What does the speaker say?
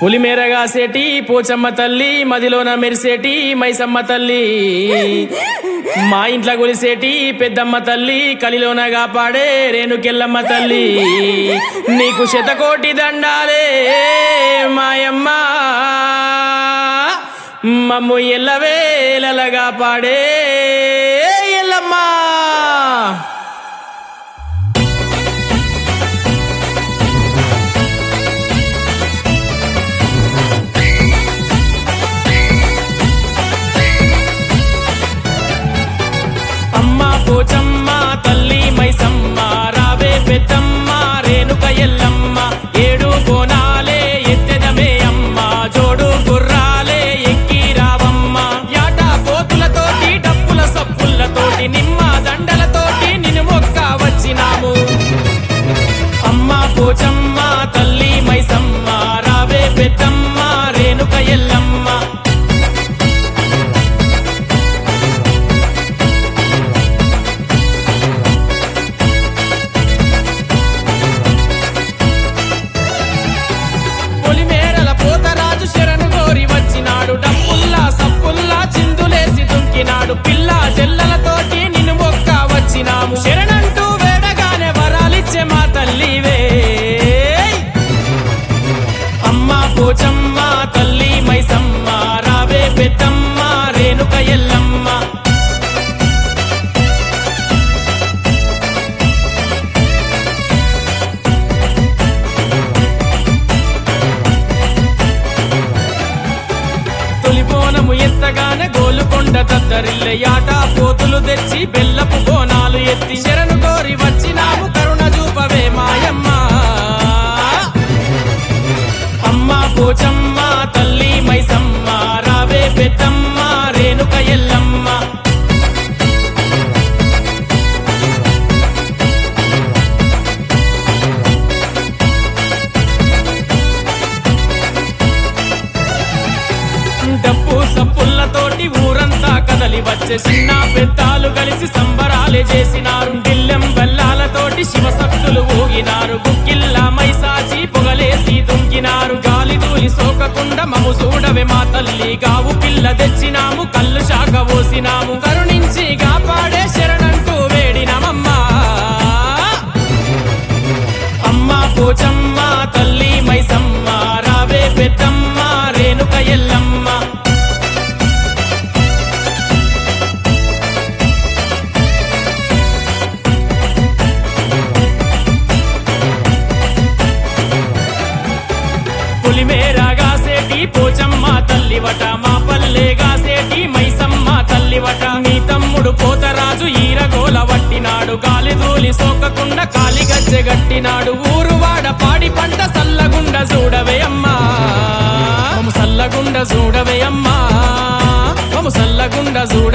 పులిమేరగా సేటి పోచమ్మ తల్లి మదిలోన మెరిసేటి మైసమ్మ తల్లి మా ఇంట్లో కొలిసేటి పెద్దమ్మ తల్లి కలిలోన కాపాడే రేణుకెల్లమ్మ తల్లి నీకు శతకోటి దండాలే మాయమ్మ మమ్ము ఎల్లవేలగా పాడే ఎల్లమ్మా అమ్మ పోచమ్మ తల్లి మైసమ్మ రావే పెద్దమ్మ రేణుక ఎల్లమ్మ ఏడు కోనాలే ఎత్తెదమే అమ్మ జోడు గుర్రాలే ఎక్కి రావమ్మ యాట పోతులతోటి డప్పుల సప్పులతోటి నిమ్మ దండలతోటి నిన్ను మొక్క వచ్చినాము అమ్మ పోచమ్మ తల్లి మైసమ్మ రావే పెద్దమ్మ రేణుక ఎల్లమ్మ పొలిమేరల పోతరాజు శరణు కోరి వచ్చినాడు డప్పుల్లా సప్పుల్లా చిందులేసి దుంకినాడు పిల్ల చెల్లలతోటి నిన్ను మొక్క వచ్చినాము శరణంటూ వేడగానే వరాలిచ్చే మా తల్లివే అమ్మ పోచమ్మ తల్లి మైసమ్మ రావే పెద్దమ్మ రేణుక ఎల్లమ్మ తొలిపోనము ఎత్తగానే గోలుకొండ దద్దరిల్లె యాట పోతులు తెచ్చి బెల్లపు బోనాలు ఎత్తి శరణు కోరి వచ్చినాము కరుణ చూపవే మాయమ్మ అమ్మ పోచమ్మ తల్లి మైసమ్మ రావే పెద్దమ్మ రేణుక ఎల్లమ్మ డప్పు సప్పులతోటి ఊరంతా కదలి వచ్చే చిన్న పెద్దాలు కలిసి సంబరాలే చేసినారు దిల్లెం బెల్లాలతోటి శివసక్తులు ఊగినారు గుక్కిల్ల మైసాచి పొగలేసి దుంకినారు గాలి దూలి సోకకుండా మము చూడవే మా తల్లి గావు పిల్ల తెచ్చినాము కళ్ళు శాఖ పోసినాము కరుణించి కాపాడే శరణంటూ వేడినమమ్మా అమ్మ పోచమ్మ తల్లి మైసమ్మ రావే పెద్దమ్మ రేణుక ఎల్లమ్మ పులిమేరాగా సేటి పోచమ్మ తల్లివట మా పల్లెగా సేటి మైసమ్మ తల్లివట నీ తమ్ముడు పోతరాజు ఈరగోల వట్టినాడు గాలి దూలి సోకకుండా కాలి గజ్జె గట్టినాడు ఊరువాడ పాడి పంట సల్లగుండ చూడవే అమ్మా మము సల్లగుండ చూడవే అమ్మా మము సల్లగుండ చూడ